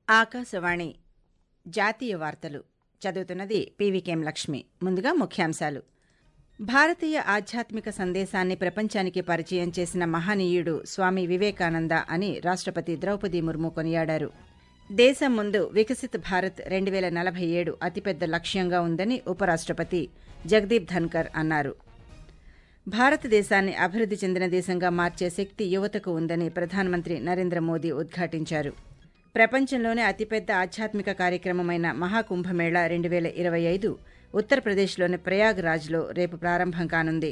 ఆకాశవాణి జాతీయ వార్తలు చదువుతున్నది పీవీకేం లక్ష్మి ముందుగా ముఖ్యాంశాలు భారతీయ ఆధ్యాత్మిక సందేశాన్ని ప్రపంచానికి పరిచయం చేసిన మహనీయుడు స్వామి వివేకానంద అని రాష్ట్రపతి ద్రౌపది ముర్ము కొనియాడారు దేశం ముందు వికసిత్ భారత్ రెండు వేల నలభై ఏడు అతిపెద్ద లక్ష్యంగా ఉందని ఉపరాష్ట్రపతి జగదీప్ ధన్కర్ అన్నారు భారతదేశాన్ని అభివృద్ధి చెందిన దేశంగా మార్చే శక్తి యువతకు ఉందని ప్రధానమంత్రి నరేంద్ర మోదీ ఉద్ఘాటించారు ప్రపంచంలోనే అతిపెద్ద ఆధ్యాత్మిక కార్యక్రమమైన మహాకుంభమేళా రెండు వేల ఇరవై ఐదు ఉత్తరప్రదేశ్లోని ప్రయాగ్రాజ్లో రేపు ప్రారంభం కానుంది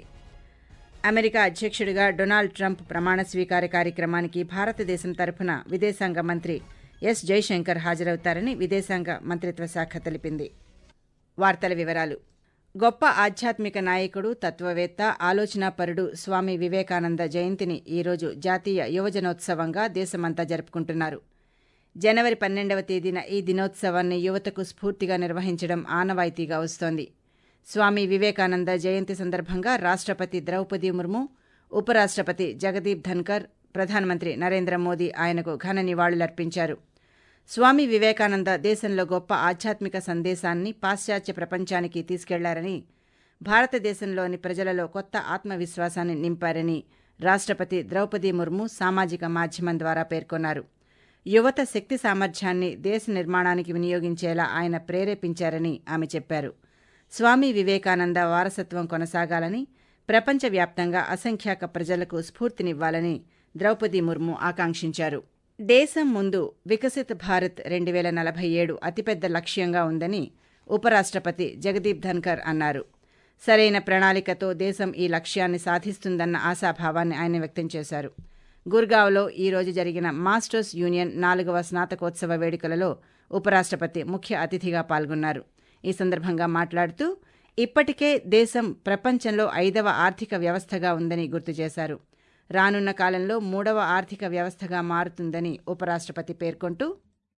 అమెరికా అధ్యక్షుడిగా డొనాల్డ్ ట్రంప్ ప్రమాణ స్వీకార కార్యక్రమానికి భారతదేశం తరఫున విదేశాంగ మంత్రి ఎస్ జైశంకర్ హాజరవుతారని విదేశాంగ మంత్రిత్వ శాఖ తెలిపింది వార్తల వివరాలు గొప్ప ఆధ్యాత్మిక నాయకుడు తత్వవేత్త ఆలోచనాపరుడు స్వామి వివేకానంద జయంతిని ఈరోజు జాతీయ యువజనోత్సవంగా దేశమంతా జరుపుకుంటున్నారు జనవరి పన్నెండవ తేదీన ఈ దినోత్సవాన్ని యువతకు స్ఫూర్తిగా నిర్వహించడం ఆనవాయితీగా వస్తోంది స్వామి వివేకానంద జయంతి సందర్భంగా రాష్ట్రపతి ద్రౌపది ముర్ము ఉపరాష్ట్రపతి జగదీప్ ధన్కర్ ప్రధానమంత్రి నరేంద్ర మోదీ ఆయనకు ఘన నివాళులర్పించారు స్వామి వివేకానంద దేశంలో గొప్ప ఆధ్యాత్మిక సందేశాన్ని పాశ్చాత్య ప్రపంచానికి తీసుకెళ్లారని భారతదేశంలోని ప్రజలలో కొత్త ఆత్మవిశ్వాసాన్ని నింపారని రాష్ట్రపతి ద్రౌపది ముర్ము సామాజిక మాధ్యమం ద్వారా పేర్కొన్నారు యువత శక్తి సామర్థ్యాన్ని దేశ నిర్మాణానికి వినియోగించేలా ఆయన ప్రేరేపించారని ఆమె చెప్పారు స్వామి వివేకానంద వారసత్వం కొనసాగాలని ప్రపంచవ్యాప్తంగా అసంఖ్యాక ప్రజలకు స్ఫూర్తినివ్వాలని ద్రౌపది ముర్ము ఆకాంక్షించారు దేశం ముందు వికసిత్ భారత్ రెండు వేల నలభై ఏడు అతిపెద్ద లక్ష్యంగా ఉందని ఉపరాష్ట్రపతి జగదీప్ ధన్కర్ అన్నారు సరైన ప్రణాళికతో దేశం ఈ లక్ష్యాన్ని సాధిస్తుందన్న ఆశాభావాన్ని ఆయన వ్యక్తం చేశారు గుర్గావ్లో ఈ రోజు జరిగిన మాస్టర్స్ యూనియన్ నాలుగవ స్నాతకోత్సవ వేడుకలలో ఉపరాష్ట్రపతి ముఖ్య అతిథిగా పాల్గొన్నారు ఈ సందర్భంగా మాట్లాడుతూ ఇప్పటికే దేశం ప్రపంచంలో ఐదవ ఆర్థిక వ్యవస్థగా ఉందని గుర్తు చేశారు రానున్న కాలంలో మూడవ ఆర్థిక వ్యవస్థగా మారుతుందని ఉపరాష్ట్రపతి పేర్కొంటూ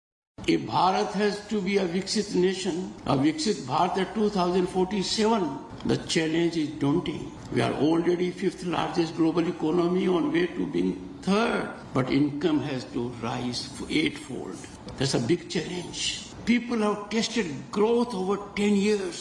If Bharat has to be a Viksit nation, a Viksit Bharat at 2047, the challenge is daunting. We are already fifth largest global economy on way to being third, but income has to rise eightfold. That's a big challenge. People have tested growth over 10 years.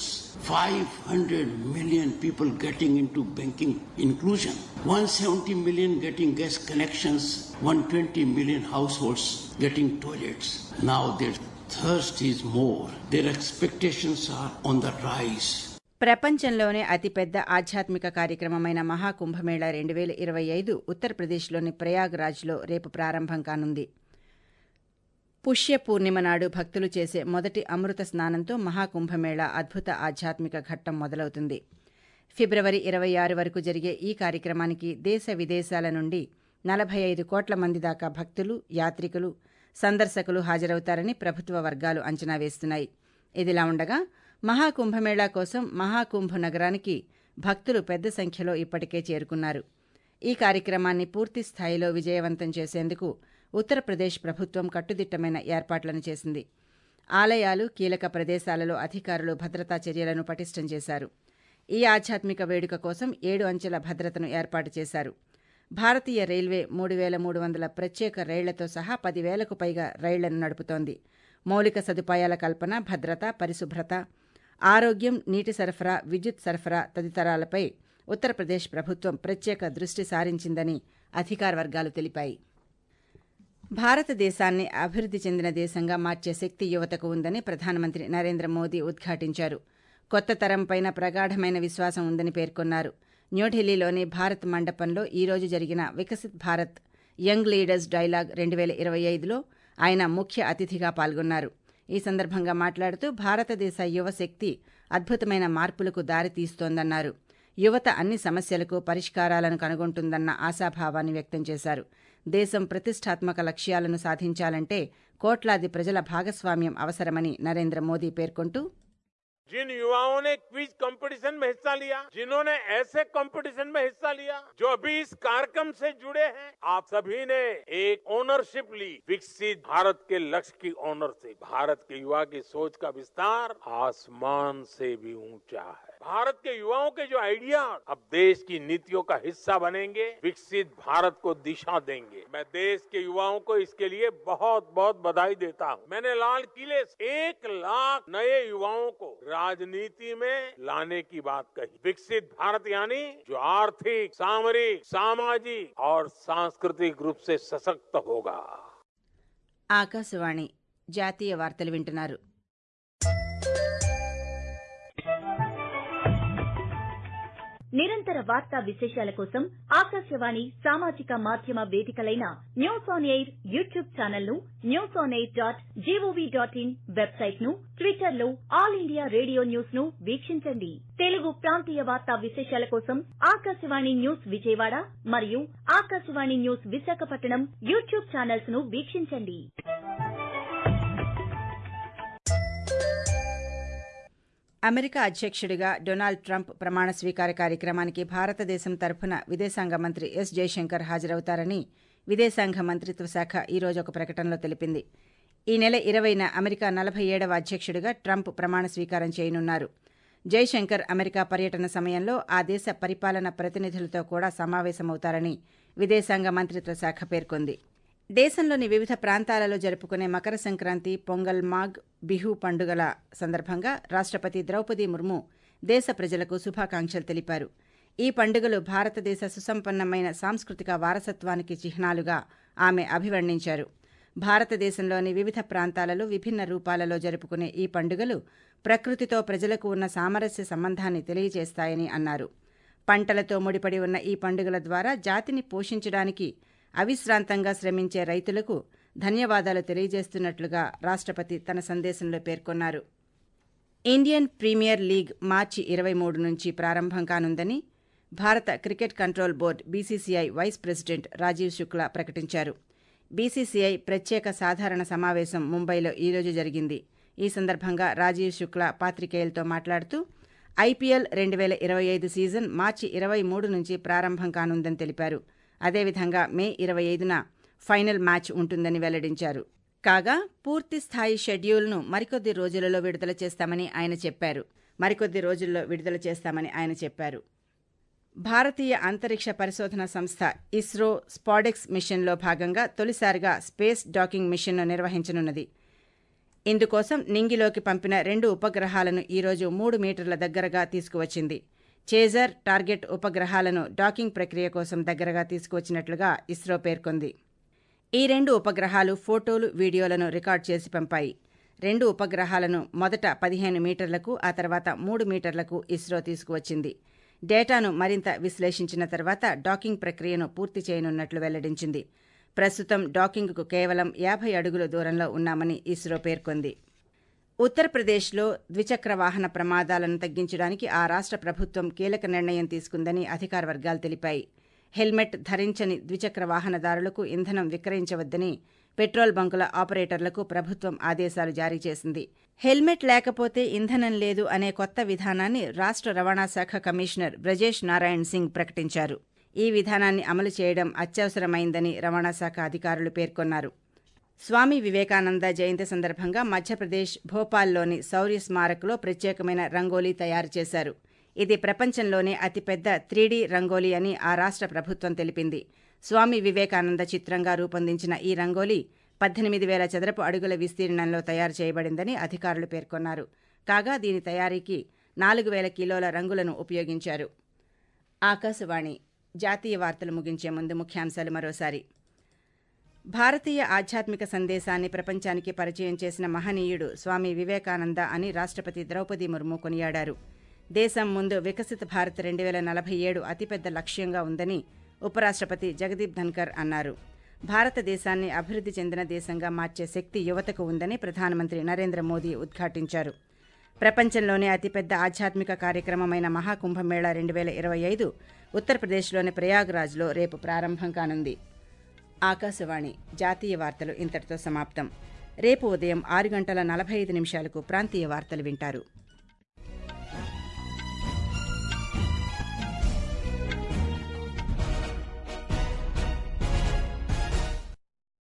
500 million people getting into banking inclusion, 170 million getting gas connections, 120 million households getting toilets. Now their thirst is more. Their expectations are on the rise. ప్రపంచంలోనే అతిపెద్ద ఆధ్యాత్మిక కార్యక్రమమైన మహాకుంభమేళా రెండు వేల ఇరవై ఐదు ఉత్తరప్రదేశ్లోని ప్రయాగ్రాజ్లో రేపు ప్రారంభం కానుంది పుష్య పూర్ణిమ నాడు భక్తులు చేసే మొదటి అమృత స్నానంతో మహాకుంభమేళా అద్భుత ఆధ్యాత్మిక ఘట్టం మొదలవుతుంది ఫిబ్రవరి ఇరవై ఆరు వరకు జరిగే ఈ కార్యక్రమానికి దేశ విదేశాల నుండి నలభై ఐదు కోట్ల మంది దాకా భక్తులు యాత్రికులు సందర్శకులు హాజరవుతారని ప్రభుత్వ వర్గాలు అంచనా వేస్తున్నాయి ఇదిలా ఉండగా మహాకుంభమేళా కోసం మహాకుంభ నగరానికి భక్తులు పెద్ద సంఖ్యలో ఇప్పటికే చేరుకున్నారు ఈ కార్యక్రమాన్ని పూర్తి స్థాయిలో విజయవంతం చేసేందుకు ఉత్తరప్రదేశ్ ప్రభుత్వం కట్టుదిట్టమైన ఏర్పాట్లను చేసింది ఆలయాలు కీలక ప్రదేశాలలో అధికారులు భద్రతా చర్యలను పటిష్టం చేశారు ఈ ఆధ్యాత్మిక వేడుక కోసం ఏడు అంచెల భద్రతను ఏర్పాటు చేశారు భారతీయ రైల్వే మూడు వేల మూడు వందల ప్రత్యేక రైళ్లతో సహా పదివేలకు పైగా రైళ్లను నడుపుతోంది మౌలిక సదుపాయాల కల్పన భద్రత పరిశుభ్రత ఆరోగ్యం నీటి సరఫరా విద్యుత్ సరఫరా తదితరాలపై ఉత్తరప్రదేశ్ ప్రభుత్వం ప్రత్యేక దృష్టి సారించిందని అధికార వర్గాలు తెలిపాయి భారతదేశాన్ని అభివృద్ధి చెందిన దేశంగా మార్చే శక్తి యువతకు ఉందని ప్రధానమంత్రి నరేంద్ర మోదీ ఉద్ఘాటించారు కొత్త తరంపైన ప్రగాఢమైన విశ్వాసం ఉందని పేర్కొన్నారు న్యూఢిల్లీలోని భారత్ మండపంలో ఈ రోజు జరిగిన Viksit Bharat young leaders dialogue రెండు వేల ఇరవై ఐదులో ఆయన ముఖ్య అతిథిగా పాల్గొన్నారు ఈ సందర్భంగా మాట్లాడుతూ భారతదేశ యువశక్తి అద్భుతమైన మార్పులకు దారితీస్తోందన్నారు యువత అన్ని సమస్యలకు పరిష్కారాలను కనుగొంటుందన్న ఆశాభావాన్ని వ్యక్తం చేశారు దేశం ప్రతిష్టాత్మక లక్ష్యాలను సాధించాలంటే కోట్లాది ప్రజల భాగస్వామ్యం అవసరమని నరేంద్ర మోదీ పేర్కొంటూ जिन युवाओं ने क्विज कंपटीशन में हिस्सा लिया जिन्होंने ऐसे कंपटीशन में हिस्सा लिया जो अभी इस कार्यक्रम से जुड़े हैं आप सभी ने एक ओनरशिप ली विकसित भारत के लक्ष्य की ओनरशिप भारत के युवा की सोच का विस्तार आसमान से भी ऊंचा है भारत के युवाओं के जो आइडिया अब देश की नीतियों का हिस्सा बनेंगे विकसित भारत को दिशा देंगे मैं देश के युवाओं को इसके लिए बहुत बहुत बधाई देता हूं मैंने लाल किले से एक लाख नए युवाओं को राजनीति में लाने की बात कही विकसित भारत यानी जो आर्थिक सामरिक सामाजिक और सांस्कृतिक रूप से सशक्त होगा ఆకాశవాణి జాతీయ వార్తలు వింటున్నారు నిరంతర వార్తా విశేషాల కోసం ఆకాశవాణి సామాజిక మాధ్యమ వేదికలైన news on air YouTube channel ను news on air dot gov dot in website ను ట్విట్టర్ లో ఆల్ ఇండియా రేడియో న్యూస్ ను వీక్షించండి తెలుగు ప్రాంతీయ వార్తా విశేషాల కోసం ఆకాశవాణి న్యూస్ విజయవాడ మరియు Akashvani news Visakhapatnam YouTube channels ను వీక్షించండి అమెరికా అధ్యక్షుడిగా డొనాల్డ్ ట్రంప్ ప్రమాణ స్వీకార కార్యక్రమానికి భారతదేశం తరఫున విదేశాంగ మంత్రి ఎస్ జయశంకర్ హాజరవుతారని విదేశాంగ మంత్రిత్వ శాఖ ఈ రోజు ఒక ప్రకటనలో తెలిపింది ఈ నెల ఇరవైన అమెరికా నలభై ఏడవ అధ్యక్షుడిగా ట్రంప్ ప్రమాణ స్వీకారం చేయనున్నారు జైశంకర్ అమెరికా పర్యటన సమయంలో ఆ దేశ పరిపాలన ప్రతినిధులతో కూడా సమావేశమవుతారని విదేశాంగ మంత్రిత్వ శాఖ పేర్కొంది దేశంలోని వివిధ ప్రాంతాలలో జరుపుకునే మకర సంక్రాంతి పొంగల్ మాగ్ బిహు పండుగల సందర్భంగా రాష్ట్రపతి ద్రౌపది ముర్ము దేశ ప్రజలకు శుభాకాంక్షలు తెలిపారు ఈ పండుగలు భారతదేశ సుసంపన్నమైన సాంస్కృతిక వారసత్వానికి చిహ్నాలుగా ఆమె అభివర్ణించారు భారతదేశంలోని వివిధ ప్రాంతాలలో విభిన్న రూపాలలో జరుపుకునే ఈ పండుగలు ప్రకృతితో ప్రజలకు ఉన్న సామరస్య సంబంధాన్ని తెలియజేస్తాయని అన్నారు పంటలతో ముడిపడి ఉన్న ఈ పండుగల ద్వారా జాతిని పోషించడానికి అవిశ్రాంతంగా శ్రమించే రైతులకు ధన్యవాదాలు తెలియజేస్తున్నట్లుగా రాష్ట్రపతి తన సందేశంలో పేర్కొన్నారు ఇండియన్ ప్రీమియర్ లీగ్ మార్చి ఇరవై మూడు నుంచి ప్రారంభం కానుందని భారత cricket control board BCCI vice president Rajeev Shukla ప్రకటించారు బీసీసీఐ ప్రత్యేక సాధారణ సమావేశం ముంబైలో ఈరోజు జరిగింది ఈ సందర్భంగా రాజీవ్ శుక్లా పాత్రికేయులతో మాట్లాడుతూ ఐపీఎల్ రెండు వేల ఇరవై ఐదు సీజన్ మార్చి ఇరవై మూడు నుంచి ప్రారంభం కానుందని తెలిపారు అదేవిధంగా మే ఇరవై ఐదున ఫైనల్ మ్యాచ్ ఉంటుందని వెల్లడించారు కాగా పూర్తి స్థాయి షెడ్యూల్ను మరికొద్ది రోజులలో విడుదల చేస్తామని ఆయన చెప్పారు మరికొద్ది రోజుల్లో విడుదల చేస్తామని ఆయన చెప్పారు భారతీయ అంతరిక్ష పరిశోధన సంస్థ ఇస్రో స్పాడెక్స్ మిషన్లో భాగంగా తొలిసారిగా స్పేస్ డాకింగ్ మిషన్ను నిర్వహించనున్నది ఇందుకోసం నింగిలోకి పంపిన రెండు ఉపగ్రహాలను ఈరోజు మూడు మీటర్ల దగ్గరగా తీసుకువచ్చింది చేజర్ టార్గెట్ ఉపగ్రహాలను డాకింగ్ ప్రక్రియ కోసం దగ్గరగా తీసుకువచ్చినట్లుగా ఇస్రో పేర్కొంది ఈ రెండు ఉపగ్రహాలు ఫోటోలు వీడియోలను రికార్డ్ చేసి పంపాయి రెండు ఉపగ్రహాలను మొదట పదిహేను మీటర్లకు ఆ తర్వాత మూడు మీటర్లకు ఇస్రో తీసుకువచ్చింది డేటాను మరింత విశ్లేషించిన తర్వాత డాకింగ్ ప్రక్రియను పూర్తి చేయనున్నట్లు వెల్లడించింది ప్రస్తుతం డాకింగ్కు కేవలం యాభై అడుగుల దూరంలో ఉన్నామని ఇస్రో పేర్కొంది ఉత్తరప్రదేశ్లో ద్విచక్ర వాహన ప్రమాదాలను తగ్గించడానికి ఆ రాష్ట్ర ప్రభుత్వం కీలక నిర్ణయం తీసుకుందని అధికార వర్గాలు తెలిపాయి హెల్మెట్ ధరించని ద్విచక్ర వాహనదారులకు ఇంధనం విక్రయించవద్దని పెట్రోల్ బంకుల ఆపరేటర్లకు ప్రభుత్వం ఆదేశాలు జారీ చేసింది హెల్మెట్ లేకపోతే ఇంధనం లేదు అనే కొత్త విధానాన్ని రాష్ట్ర రవాణా శాఖ కమిషనర్ బ్రజేష్ నారాయణ్ సింగ్ ప్రకటించారు ఈ విధానాన్ని అమలు చేయడం అత్యవసరమైందని రవాణా శాఖ అధికారులు పేర్కొన్నారు స్వామి వివేకానంద జయంతి సందర్భంగా మధ్యప్రదేశ్ భోపాల్లోని శౌర్య స్మారక్లో ప్రత్యేకమైన రంగోలీ తయారు చేశారు ఇది ప్రపంచంలోనే అతిపెద్ద త్రీడీ రంగోలీ అని ఆ రాష్ట్ర ప్రభుత్వం తెలిపింది స్వామి వివేకానంద చిత్రంగా రూపొందించిన ఈ రంగోలీ పద్దెనిమిది వేల చదరపు అడుగుల విస్తీర్ణంలో తయారు చేయబడిందని అధికారులు పేర్కొన్నారు కాగా దీని తయారీకి నాలుగు వేల కిలోల రంగులను ఉపయోగించారు ఆకాశవాణి జాతీయ వార్తలు ముగించే ముందు ముఖ్యాంశాలు మరోసారి భారతీయ ఆధ్యాత్మిక సందేశాన్ని ప్రపంచానికి పరిచయం చేసిన మహనీయుడు స్వామి వివేకానంద అని రాష్ట్రపతి ద్రౌపది ముర్ము కొనియాడారు దేశం ముందు వికసిత భారత్ రెండు వేల నలభై ఏడు అతిపెద్ద లక్ష్యంగా ఉందని ఉపరాష్ట్రపతి జగదీప్ ధన్కర్ అన్నారు భారతదేశాన్ని అభివృద్ధి చెందిన దేశంగా మార్చే శక్తి యువతకు ఉందని ప్రధానమంత్రి నరేంద్ర మోదీ ఉద్ఘాటించారు ప్రపంచంలోనే అతిపెద్ద ఆధ్యాత్మిక కార్యక్రమమైన మహాకుంభమేళా రెండు వేల ఇరవై ఐదు ఉత్తరప్రదేశ్లోని ప్రయాగ్రాజ్లో రేపు ప్రారంభం కానుంది ఆకాశవాణి జాతీయ వార్తలు ఇంతటితో సమాప్తం రేపు ఉదయం ఆరు గంటల నలభై ఐదు నిమిషాలకు ప్రాంతీయ వార్తలు వింటారు